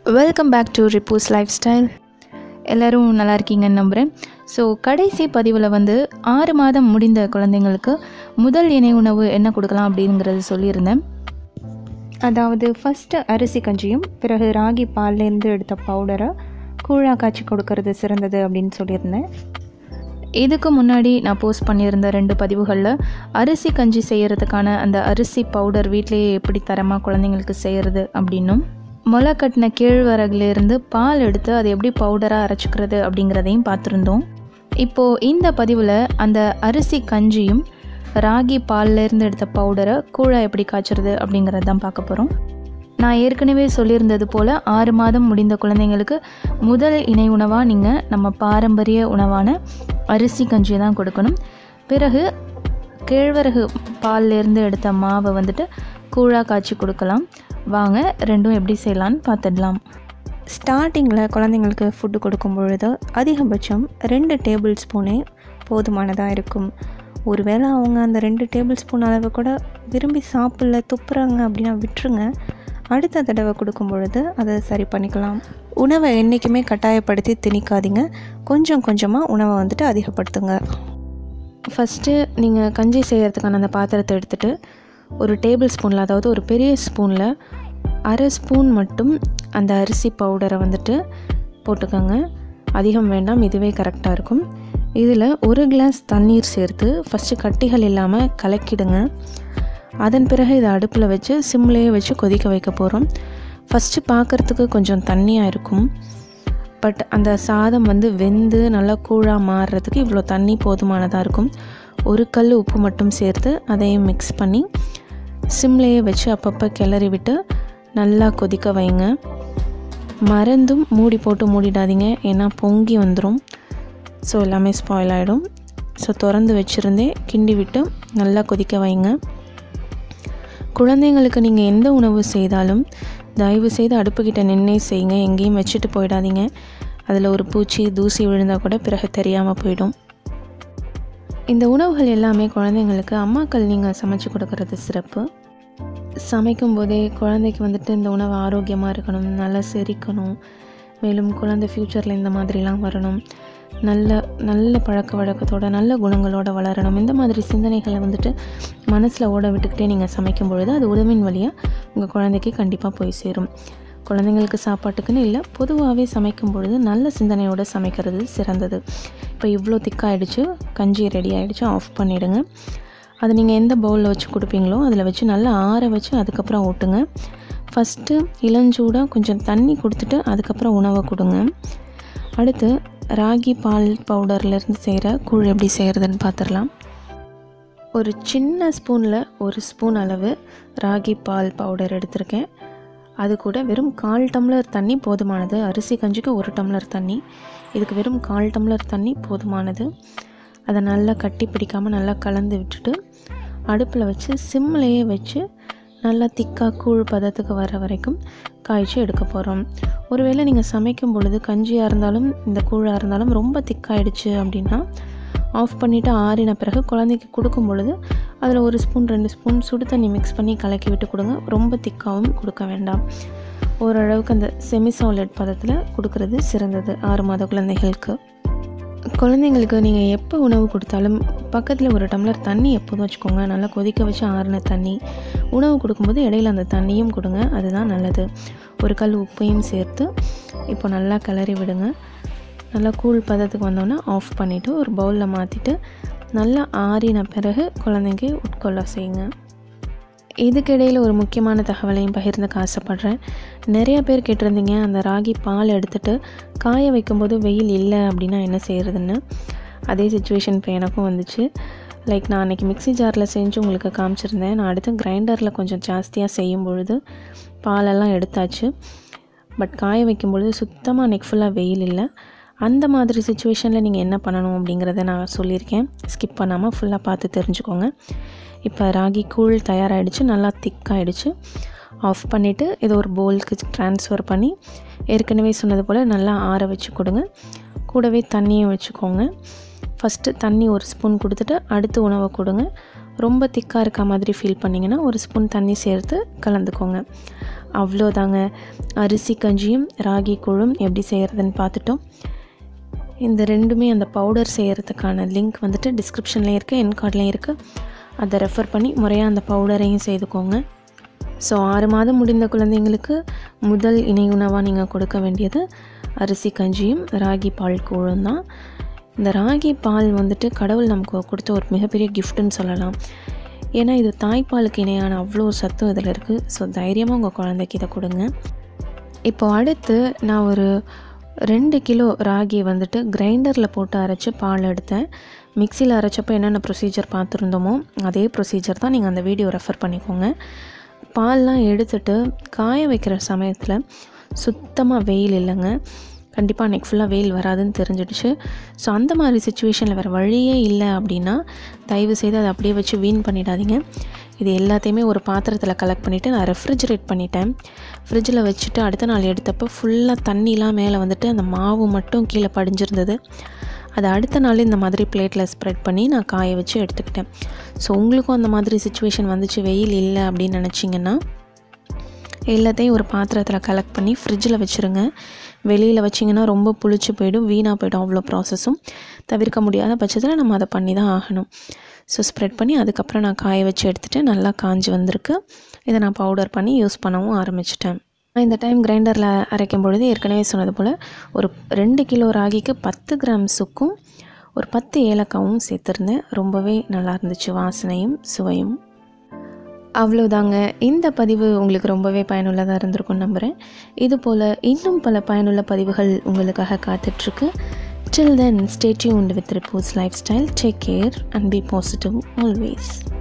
welcome back to ரிப்பூஸ் life style எல்லோரும் நல்லா இருக்கீங்கன்னு நம்புகிறேன் ஸோ கடைசி பதிவில் வந்து ஆறு மாதம் முடிந்த குழந்தைங்களுக்கு முதல் இணை உணவு என்ன கொடுக்கலாம் அப்படிங்கிறது சொல்லியிருந்தேன் அதாவது ஃபஸ்ட்டு அரிசி கஞ்சியும் பிறகு ராகி பால்லேருந்து எடுத்த பவுடரை கூழா காய்ச்சி கொடுக்கறது சிறந்தது அப்படின்னு சொல்லியிருந்தேன் இதுக்கு முன்னாடி நான் போஸ்ட் பண்ணியிருந்த ரெண்டு பதிவுகளில் அரிசி கஞ்சி செய்கிறதுக்கான அந்த அரிசி பவுடர் வீட்டிலேயே எப்படி தரமாக குழந்தைங்களுக்கு செய்கிறது அப்படின்னும் முளை கட்டின கேழ்வரகுலேருந்து பால் எடுத்து அதை எப்படி பவுடராக அரைச்சிக்கிறது அப்படிங்கிறதையும் பார்த்துருந்தோம் இப்போது இந்த பதிவில் அந்த அரிசி கஞ்சியும் ராகி பால்லேருந்து எடுத்த பவுடரை கூழா எப்படி காய்ச்சறது அப்படிங்கிறது தான் பார்க்க போகிறோம் நான் ஏற்கனவே சொல்லியிருந்தது போல் ஆறு மாதம் முடிந்த குழந்தைங்களுக்கு முதல் இணை உணவாக நீங்கள் நம்ம பாரம்பரிய உணவான அரிசி கஞ்சி தான் கொடுக்கணும் பிறகு கேழ்வரகு பால்லேருந்து எடுத்த மாவை வந்துட்டு கூழாக காய்ச்சி கொடுக்கலாம் வாங்க ரெண்டும் எப்படி செய்யலான்னு பார்த்துடலாம் ஸ்டார்டிங்கில் குழந்தைங்களுக்கு ஃபுட்டு கொடுக்கும் பொழுது அதிகபட்சம் ரெண்டு டேபிள் ஸ்பூனே போதுமானதாக இருக்கும் ஒருவேளை அவங்க அந்த ரெண்டு டேபிள் ஸ்பூன் அளவு கூட விரும்பி சாப்பிடல துப்புறாங்க அப்படின்னா விட்டுருங்க அடுத்த தடவை கொடுக்கும் பொழுது அதை சரி பண்ணிக்கலாம் உணவை என்றைக்குமே கட்டாயப்படுத்தி திணிக்காதீங்க கொஞ்சம் கொஞ்சமாக உணவை வந்துட்டு அதிகப்படுத்துங்க ஃபஸ்ட்டு நீங்கள் கஞ்சி செய்கிறதுக்கான அந்த பாத்திரத்தை எடுத்துகிட்டு ஒரு டேபிள் ஸ்பூனில் அதாவது ஒரு பெரிய ஸ்பூனில் அரை ஸ்பூன் மட்டும் அந்த அரிசி பவுடரை வந்துட்டு போட்டுக்கோங்க அதிகம் வேண்டாம் இதுவே கரெக்டாக இருக்கும் இதில் ஒரு கிளாஸ் தண்ணீர் சேர்த்து ஃபஸ்ட்டு கட்டிகள் இல்லாமல் கலக்கிடுங்க அதன் பிறகு இதை அடுப்பில் வச்சு சிம்லேயே வச்சு கொதிக்க வைக்க போகிறோம் ஃபஸ்ட்டு பார்க்குறதுக்கு கொஞ்சம் தண்ணியாக இருக்கும் பட் அந்த சாதம் வந்து வெந்து நல்லா கூழாக மாறுறதுக்கு இவ்வளோ தண்ணி போதுமானதாக இருக்கும் ஒரு கல் உப்பு மட்டும் சேர்த்து அதையும் மிக்ஸ் பண்ணி சிம்லேயே வச்சு அப்பப்போ கிளறி விட்டு நல்லா கொதிக்க வைங்க மறந்தும் மூடி போட்டு மூடிடாதீங்க ஏன்னா பொங்கி வந்துடும் ஸோ எல்லாமே ஸ்பாயில் ஆகிடும் ஸோ திறந்து வச்சுருந்தே கிண்டி விட்டு நல்லா கொதிக்க வைங்க குழந்தைங்களுக்கு நீங்கள் எந்த உணவு செய்தாலும் தயவு செய்து அடுப்புக்கிட்ட நின்னே செய்யுங்க எங்கேயும் வச்சுட்டு போயிடாதீங்க அதில் ஒரு பூச்சி தூசி விழுந்தால் கூட பிறகு தெரியாமல் போயிடும் இந்த உணவுகள் எல்லாமே குழந்தைங்களுக்கு அம்மாக்கள் நீங்கள் சமைச்சு கொடுக்கறது சிறப்பு சமைக்கும் போதே குழந்தைக்கு வந்துட்டு இந்த உணவு ஆரோக்கியமாக இருக்கணும் நல்லா செரிக்கணும் மேலும் குழந்தை ஃப்யூச்சரில் இந்த மாதிரிலாம் வரணும் நல்ல நல்ல பழக்க வழக்கத்தோட நல்ல குணங்களோட வளரணும் இந்த மாதிரி சிந்தனைகளை வந்துட்டு மனசில் ஓட விட்டுக்கிட்டே நீங்கள் சமைக்கும் பொழுது அது உணவின் வழியாக உங்கள் குழந்தைக்கு கண்டிப்பாக போய் சேரும் குழந்தைங்களுக்கு சாப்பாட்டுக்குன்னு இல்லை பொதுவாகவே சமைக்கும் பொழுது நல்ல சிந்தனையோடு சமைக்கிறது சிறந்தது இப்போ இவ்வளோ திக்காயிடுச்சு கஞ்சி ரெடி ஆகிடுச்சு ஆஃப் பண்ணிவிடுங்க அது நீங்கள் எந்த பவுலில் வச்சு கொடுப்பீங்களோ அதில் வச்சு நல்லா ஆற வச்சு அதுக்கப்புறம் ஊட்டுங்க ஃபஸ்ட்டு இளஞ்சூடாக கொஞ்சம் தண்ணி கொடுத்துட்டு அதுக்கப்புறம் உணவை கொடுங்க அடுத்து ராகி பால் பவுடர்லேருந்து செய்கிற கூழ் எப்படி செய்கிறதுன்னு பார்த்துடலாம் ஒரு சின்ன ஸ்பூனில் ஒரு ஸ்பூன் அளவு ராகி பால் பவுடர் எடுத்திருக்கேன் அது கூட வெறும் கால் டம்ளர் தண்ணி போதுமானது அரிசி கஞ்சிக்கு ஒரு டம்ளர் தண்ணி இதுக்கு வெறும் கால் டம்ளர் தண்ணி போதுமானது அதை நல்லா கட்டி பிடிக்காமல் நல்லா கலந்து விட்டுட்டு அடுப்பில் வச்சு சிம்லேயே வச்சு நல்லா திக்காக கூழ் பதத்துக்கு வர வரைக்கும் காய்ச்சி எடுக்க போகிறோம் ஒருவேளை நீங்கள் சமைக்கும் பொழுது கஞ்சியாக இருந்தாலும் இந்த கூழாக இருந்தாலும் ரொம்ப திக்காயிடுச்சு அப்படின்னா ஆஃப் பண்ணிவிட்டு ஆறின பிறகு குழந்தைக்கு கொடுக்கும் பொழுது அதில் ஒரு ஸ்பூன் ரெண்டு ஸ்பூன் சுடு தண்ணி மிக்ஸ் பண்ணி கலக்கி விட்டு கொடுங்க ரொம்ப திக்காகவும் கொடுக்க வேண்டாம் ஓரளவுக்கு அந்த செமி சாலிட் பதத்தில் கொடுக்கறது சிறந்தது ஆறு மாத குழந்தைகளுக்கு குழந்தைங்களுக்கு நீங்கள் எப்போ உணவு கொடுத்தாலும் பக்கத்தில் ஒரு டம்ளர் தண்ணி எப்போதும் வச்சுக்கோங்க நல்லா கொதிக்க வச்சு ஆறின தண்ணி உணவு கொடுக்கும்போது இடையில அந்த தண்ணியும் கொடுங்க அதுதான் நல்லது ஒரு கல் உப்பையும் சேர்த்து இப்போ நல்லா கிளறி விடுங்க நல்லா கூழ் பதத்துக்கு வந்தோன்னே ஆஃப் பண்ணிவிட்டு ஒரு பவுலில் மாற்றிட்டு நல்லா ஆறின பிறகு குழந்தைங்க உட்கொள்ள செய்யுங்க இதுக்கிடையில் ஒரு முக்கியமான தகவலையும் பகிர்ந்துக்க ஆசைப்பட்றேன் நிறைய பேர் கேட்டிருந்தீங்க அந்த ராகி பால் எடுத்துகிட்டு காய வைக்கும்போது வெயில் இல்லை அப்படின்னா என்ன செய்கிறதுன்னு அதே சுச்சுவேஷன் இப்போ எனக்கும் வந்துச்சு லைக் நான் அன்றைக்கி மிக்ஸி ஜாரில் செஞ்சு உங்களுக்கு காமிச்சிருந்தேன் நான் அடுத்து கிரைண்டரில் கொஞ்சம் ஜாஸ்தியாக செய்யும் பொழுது பாலெல்லாம் எடுத்தாச்சு பட் காய வைக்கும் பொழுது சுத்தமாக அன்றைக்கி ஃபுல்லாக வெயில் இல்லை அந்த மாதிரி சுச்சுவேஷனில் நீங்கள் என்ன பண்ணணும் அப்படிங்கிறத நான் சொல்லியிருக்கேன் ஸ்கிப் பண்ணாமல் ஃபுல்லாக பார்த்து தெரிஞ்சுக்கோங்க இப்போ ராகி கூழ் தயாராகிடுச்சு நல்லா திக்காகிடுச்சு ஆஃப் பண்ணிவிட்டு இதை ஒரு பவுலுக்கு ட்ரான்ஸ்ஃபர் பண்ணி ஏற்கனவே சொன்னது போல் நல்லா ஆற வச்சு கொடுங்க கூடவே தண்ணியும் வச்சுக்கோங்க ஃபஸ்ட்டு தண்ணி ஒரு ஸ்பூன் கொடுத்துட்டு அடுத்து உணவை கொடுங்க ரொம்ப திக்காக இருக்க மாதிரி ஃபீல் பண்ணிங்கன்னா ஒரு ஸ்பூன் தண்ணி சேர்த்து கலந்துக்கோங்க அவ்வளோதாங்க அரிசி கஞ்சியும் ராகி கூழும் எப்படி செய்கிறதுன்னு பார்த்துட்டோம் இந்த ரெண்டுமே அந்த பவுடர் செய்கிறதுக்கான லிங்க் வந்துட்டு டிஸ்கிரிப்ஷன்லேயும் இருக்குது என் கார்ட்லேயும் இருக்குது அதை ரெஃபர் பண்ணி முறையாக அந்த பவுடரையும் செய்துக்கோங்க ஸோ ஆறு மாதம் முடிந்த குழந்தைங்களுக்கு முதல் இணை உணவாக நீங்கள் கொடுக்க வேண்டியது அரிசி கஞ்சியும் ராகி பால் கூழும் தான் இந்த ராகி பால் வந்துட்டு கடவுள் நமக்கு கொடுத்த ஒரு மிகப்பெரிய கிஃப்ட்டுன்னு சொல்லலாம் ஏன்னா இது தாய்ப்பாலுக்கு இணையான அவ்வளோ சத்தும் இதில் இருக்குது ஸோ தைரியமாக உங்கள் குழந்தைக்கு இதை கொடுங்க இப்போ அடுத்து நான் ஒரு ரெண்டு கிலோ ராகி வந்துட்டு கிரைண்டரில் போட்டு அரைச்சி பால் எடுத்தேன் மிக்சியில் அரைச்சப்போ என்னென்ன ப்ரொசீஜர் பார்த்துருந்தோமோ அதே ப்ரொசீஜர் தான் நீங்கள் அந்த வீடியோ ரெஃபர் பண்ணிக்கோங்க பால்லாம் எடுத்துட்டு காய வைக்கிற சமயத்தில் சுத்தமாக வெயில் இல்லைங்க கண்டிப்பாக அன்றைக்கி ஃபுல்லாக வெயில் வராதுன்னு தெரிஞ்சிடுச்சு ஸோ அந்த மாதிரி சுச்சுவேஷனில் வேறு வழியே இல்லை அப்படின்னா தயவு செய்து அதை அப்படியே வச்சு வீண் பண்ணிடாதீங்க இது எல்லாத்தையுமே ஒரு பாத்திரத்தில் கலெக்ட் பண்ணிவிட்டு நான் ரெஃப்ரிஜரேட் பண்ணிட்டேன் ஃப்ரிட்ஜில் வச்சுட்டு அடுத்த நாள் எடுத்தப்போ ஃபுல்லாக தண்ணிலாம் மேலே வந்துட்டு அந்த மாவு மட்டும் கீழே படிஞ்சிருந்தது அதை அடுத்த நாள் இந்த மாதிரி பிளேட்டில் ஸ்ப்ரெட் பண்ணி நான் காய வச்சு எடுத்துக்கிட்டேன் ஸோ உங்களுக்கும் அந்த மாதிரி சுச்சுவேஷன் வந்துச்சு வெயில் இல்லை அப்படின்னு நினச்சிங்கன்னா எல்லாத்தையும் ஒரு பாத்திரத்தில் கலெக்ட் பண்ணி ஃப்ரிட்ஜில் வச்சுருங்க வெளியில் வச்சிங்கன்னா ரொம்ப புளிச்சு போயிடும் வீணாக போயிடும் அவ்வளோ ப்ராசஸும் தவிர்க்க முடியாத பட்சத்தில் நம்ம அதை பண்ணி தான் ஆகணும் ஸோ ஸ்ப்ரெட் பண்ணி அதுக்கப்புறம் நான் காய வச்சு எடுத்துகிட்டு நல்லா காஞ்சி வந்திருக்கு இதை நான் பவுடர் பண்ணி யூஸ் பண்ணவும் ஆரம்பிச்சிட்டேன் நான் இந்த டைம் கிரைண்டரில் அரைக்கும் பொழுது ஏற்கனவே சொன்னது போல் ஒரு ரெண்டு கிலோ ராகிக்கு பத்து கிராம் சுக்கும் ஒரு பத்து ஏலக்காவும் சேர்த்துருந்தேன் ரொம்பவே நல்லா இருந்துச்சு வாசனையும் சுவையும் அவ்வளோதாங்க இந்த பதிவு உங்களுக்கு ரொம்பவே பயனுள்ளதாக இருந்திருக்கும்னு நம்புகிறேன் இது போல் இன்னும் பல பயனுள்ள பதிவுகள் உங்களுக்காக காத்துட்ருக்கு till then stay tuned with reports life style take care and be positive always